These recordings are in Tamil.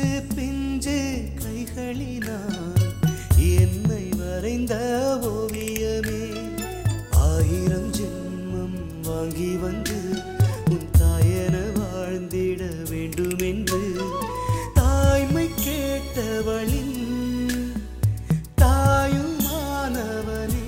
பிஞ்சு பிஞ்சு கைகளினால் என்னை வரைந்த ஓவியமே ஆயிரம் ஜென்மம் வாங்கி வந்து உன் தாயன வாழ்ந்திட வேண்டும் என்று தாய்மை கேட்டவளின் தாயுமானவனே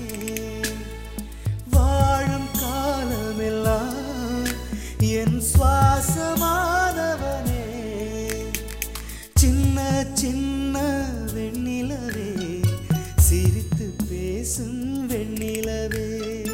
வாழும் காலமெல்லாம் என் சுவாசமானவனே சின்ன சின்ன வெண்ணிலவே சிரித்து பேசும் வெண்ணிலவே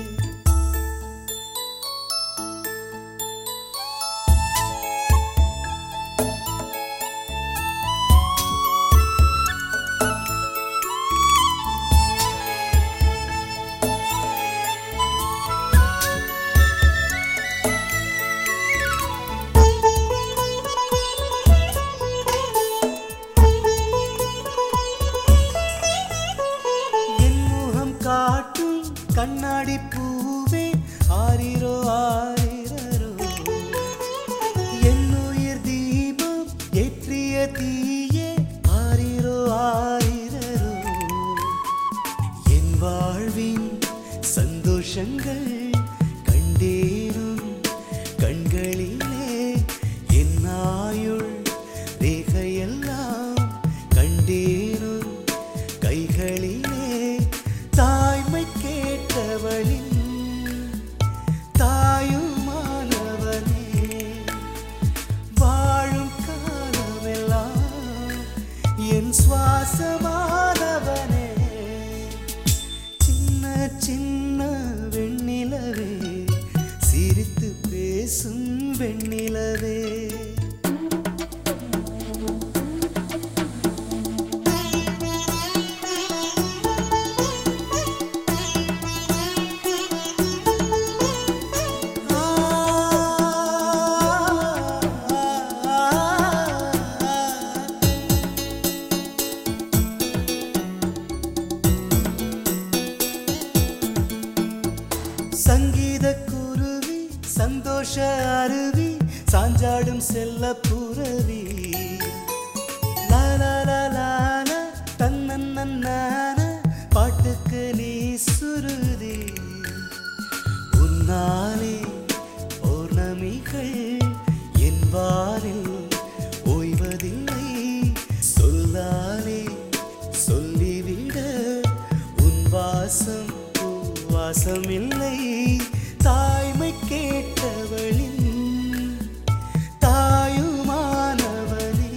என் முகம் காட்டும் கண்ணாடி பூவே ஆரிரோ ஆரிரோ என் உயிர் தீபம் ஏற்றிய தீயே ஆரிரோ ஆரிரோ என் வாழ்வின் சந்தோஷங்கள் கண்டேனும் கண்களிலே என் ஆயுள் ரேகையெல்லாம் கண்டேனும் கைகளிலே தாய்மை கேட்டவளின் தாயுமானவனே வாழும் காலமெல்லாம் என் சுவாசமானவனே சின்ன சின்ன வெண்ணிலவே சிரித்து பேசும் வெண்ணிலவே சங்கீத குருவி சந்தோஷ அருவி சாஞ்சாடும் செல்ல புறவி தன்னன்னான பாட்டுக்கு நீ சுருதி உன்னாலே பௌர்ணமிகள் என் வானில் ஓய்வதில்லை சொல்லாலே சொல்லிவிட உன் வாசம் வாசமில்லை தாய்மை கேட்டவளின் தாயுமானவனே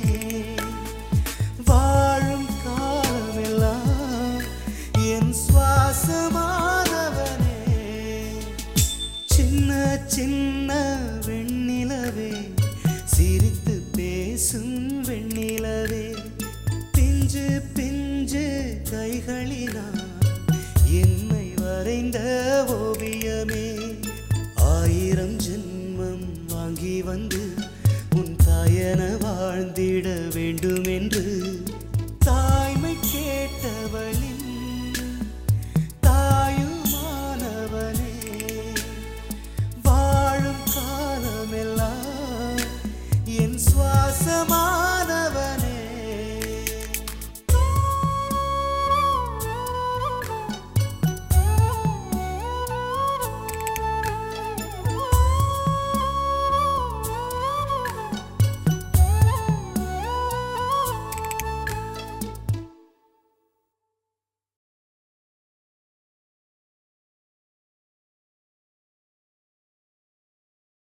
வாழும் காலமெல்லாம் என் சுவாசமானவனே சின்ன சின்ன வெண்ணிலவே சிரித்து பேசும் வெண்ணிலவே பிஞ்சு பிஞ்சு கைகளினால் என்னை வரைந்த ஓவியமே ஆயிரம் ஜென்மம் வாங்கி வந்து